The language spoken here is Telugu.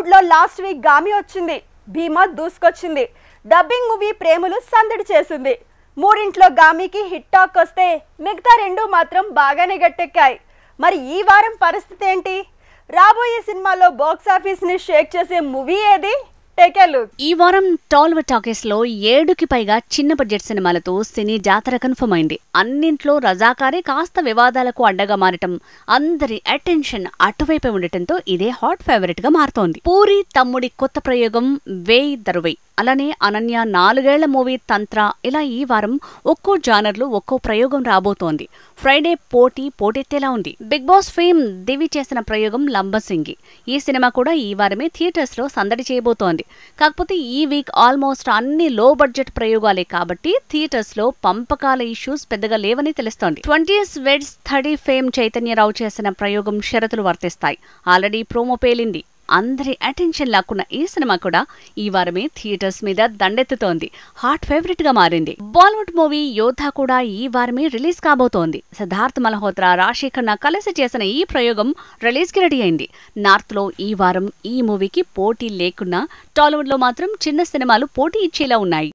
టాలీవుడ్ లో లాస్ట్ వీక్ గామి వచ్చింది భీమా దూసుకొచ్చింది డబ్బింగ్ మూవీ ప్రేమలు సందడి చేసింది మూడింట్లో గామికి హిట్ టాక్ వస్తే మిగతా రెండు మాత్రం బాగానే గట్టెక్కాయి మరి ఈ వారం పరిస్థితి ఏంటి రాబోయే సినిమాలో బాక్స్ ఆఫీస్ ని షేక్ చేసే మూవీ ఏది టేక్ లుక్ ఈ వారం టాలీవుడ్ టాకీస్ లో ఏడుకి పైగా చిన్న బడ్జెట్ సినిమాలతో సినీ జాతర కన్ఫర్మ్ అయింది అన్నింట్లో రజాకారే కాస్త వివాదాలకు అడ్డగా మారటం అందరి అటెన్షన్ అటువైపే ఉండటంతో ఇదే హాట్ ఫేవరెట్ గా మారుతోంది పూరి తమ్ముడి కొత్త ప్రయోగం వేయ్ దరువై అలానే అనన్య నాలుగేళ్ల మూవీ తంత్ర ఇలా ఈ వారం ఒక్కో జానర్లో ఒక్కో ప్రయోగం రాబోతోంది ఫ్రైడే పోటీ పోటెత్తేలా ఉంది బిగ్ బాస్ ఫేమ్ దివి చేసిన ప్రయోగం లంబసింగి ఈ సినిమా కూడా ఈ వారమే థియేటర్స్ లో సందడి చేయబోతోంది కాకపోతే ఈ వీక్ ఆల్మోస్ట్ అన్ని లో బడ్జెట్ ప్రయోగాలే కాబట్టి థియేటర్స్ లో పంపకాల ఇష్యూస్ పెద్దగా లేవని తెలుస్తోంది twenties weds thirty fame Chaitanya Rao చేసిన ప్రయోగం షరతులు వర్తిస్తాయి ఆల్రెడీ ప్రోమో పేలింది అందరి అటెన్షన్ లాక్కున్న ఈ సినిమా కూడా ఈ వారమే థియేటర్స్ మీద దండెత్తుతోంది హాట్ ఫేవరెట్ గా మారింది బాలీవుడ్ మూవీ యోధా కూడా ఈ వారమే రిలీజ్ కాబోతోంది సిద్ధార్థ్ మల్హోత్రా రాశి ఖన్నా కలిసి చేసిన ఈ ప్రయోగం రిలీజ్ కి రెడీ అయింది నార్త్ లో ఈ వారం ఈ మూవీకి పోటీ లేకున్నా టాలీవుడ్ లో మాత్రం చిన్న సినిమాలు పోటీ ఇచ్చేలా ఉన్నాయి